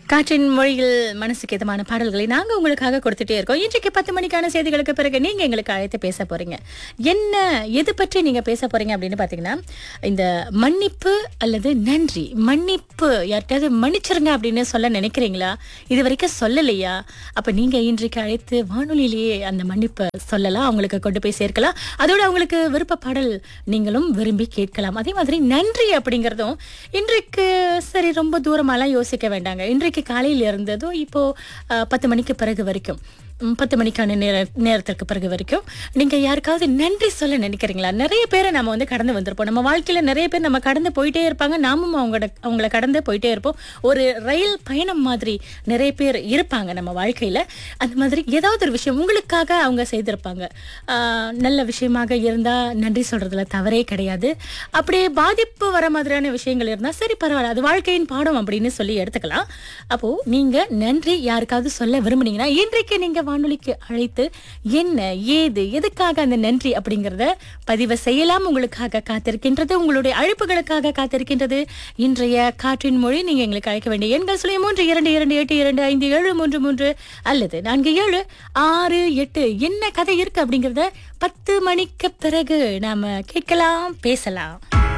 காற்றின் மொழியில் மனசுக்கு இதமான பாடல்களை நாங்க உங்களுக்காக கொடுத்துட்டே இருக்கோம் இன்றைக்கு பத்து மணிக்கான செய்திகளுக்கு பிறகு நீங்க எங்களுக்கு அழைத்து பேச போறீங்க என்ன எது பற்றி நீங்க பேச போறீங்க அப்படின்னு பாத்தீங்கன்னா இந்த மன்னிப்பு அல்லது நன்றி மன்னிப்பு யார்கிட்டயாவது மன்னிச்சிருங்க அப்படின்னு சொல்ல நினைக்கிறீங்களா இது வரைக்கும் சொல்லலையா அப்ப நீங்க இன்றைக்கு அழைத்து வானொலியிலேயே அந்த மன்னிப்பை சொல்லலாம் அவங்களுக்கு கொண்டு போய் சேர்க்கலாம் அதோட அவங்களுக்கு விருப்ப பாடல் நீங்களும் விரும்பி கேட்கலாம் அதே மாதிரி நன்றி அப்படிங்கிறதும் இன்றைக்கு சரி ரொம்ப தூரமாலாம் யோசிக்க வேண்டாங்க இன்றைக்கு காலையில் இருந்ததும் இப்போ அஹ், பத்து மணிக்கு பிறகு வரைக்கும் ம், பத்து மணிக்கான நேர நேரத்திற்கு பிறகு வரைக்கும் நீங்க யாருக்காவது நன்றி சொல்ல நினைக்கிறீங்களா நிறைய பேரை நம்ம வந்து கடந்து வந்திருப்போம் நம்ம வாழ்க்கையில நிறைய பேர் நம்ம கடந்து போயிட்டே இருப்பாங்க நாமும் அவங்களோட அவங்கள கடந்து போயிட்டே இருப்போம் ஒரு ரயில் பயணம் மாதிரி நிறைய பேர் இருப்பாங்க நம்ம வாழ்க்கையில அந்த மாதிரி ஏதாவது ஒரு விஷயம் உங்களுக்காக அவங்க செய்திருப்பாங்க ஆஹ், நல்ல விஷயமாக இருந்தா நன்றி சொல்றதுல தவறே கிடையாது அப்படியே பாதிப்பு வர மாதிரியான விஷயங்கள் இருந்தா சரி பரவாயில்ல அது வாழ்க்கையின் பாடம் அப்படின்னு சொல்லி எடுத்துக்கலாம் அப்போ நீங்க நன்றி யாருக்காவது சொல்ல விரும்புனீங்கன்னா இன்றைக்கு நீங்க வானொலிக்கு அழைத்து என்ன ஏது எதுக்காக அந்த நன்றி அப்படிங்கறத பதிவு செய்யலாம் உங்களுக்காக காத்திருக்கின்றது உங்களுடைய அழைப்புகளுக்காக காத்திருக்கின்றது இன்றைய காற்றின் மொழி நீங்க எங்களுக்கு அழைக்க வேண்டிய எண்கள் சொல்லி மூன்று இரண்டு இரண்டு எட்டு இரண்டு ஐந்து ஏழு மூன்று மூன்று அல்லது நான்கு ஏழு ஆறு எட்டு என்ன கதை இருக்கு அப்படிங்கறத பத்து மணிக்கு பிறகு நாம கேட்கலாம் பேசலாம்